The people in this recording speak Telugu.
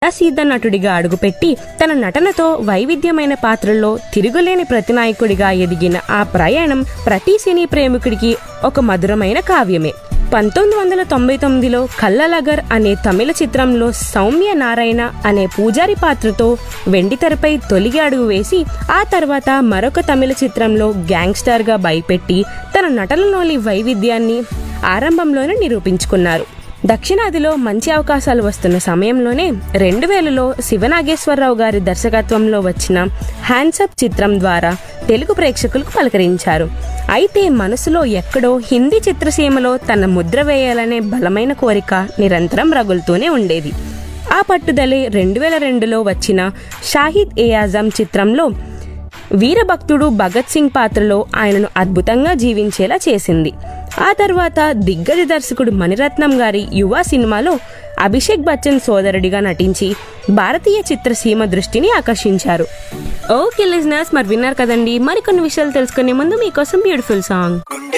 సాదాసీద నటుడిగా అడుగుపెట్టి తన నటనతో వైవిధ్యమైన పాత్రల్లో తిరుగులేని ప్రతినాయకుడిగా ఎదిగిన ఆ ప్రయాణం ప్రతి సినీ ప్రేమికుడికి ఒక మధురమైన కావ్యమే పంతొమ్మిది వందల తొంభై తొమ్మిదిలో కల్లలగర్ అనే తమిళ చిత్రంలో సౌమ్య నారాయణ అనే పూజారి పాత్రతో వెండితెరపై తొలిగి అడుగు వేసి ఆ తర్వాత మరొక తమిళ చిత్రంలో గ్యాంగ్స్టర్గా భయపెట్టి తన నటనలోని వైవిధ్యాన్ని ఆరంభంలోనే నిరూపించుకున్నారు దక్షిణాదిలో మంచి అవకాశాలు వస్తున్న సమయంలోనే రెండు వేలలో శివనాగేశ్వరరావు గారి దర్శకత్వంలో వచ్చిన హ్యాండ్సప్ చిత్రం ద్వారా తెలుగు ప్రేక్షకులకు పలకరించారు అయితే మనసులో ఎక్కడో హిందీ చిత్రసీమలో తన ముద్ర వేయాలనే బలమైన కోరిక నిరంతరం రగులుతూనే ఉండేది ఆ పట్టుదలే రెండు వేల రెండులో వచ్చిన షాహిద్ ఏ ఆజం చిత్రంలో వీరభక్తుడు భగత్ సింగ్ పాత్రలో ఆయనను అద్భుతంగా జీవించేలా చేసింది ఆ తర్వాత దిగ్గజ దర్శకుడు మణిరత్నం గారి యువ సినిమాలో అభిషేక్ బచ్చన్ సోదరుడిగా నటించి భారతీయ చిత్రసీమ దృష్టిని ఆకర్షించారు ఓకే లిజనర్స్ మరి విన్నారు కదండి మరికొన్ని విషయాలు తెలుసుకునే ముందు మీకోసం బ్యూటిఫుల్ సాంగ్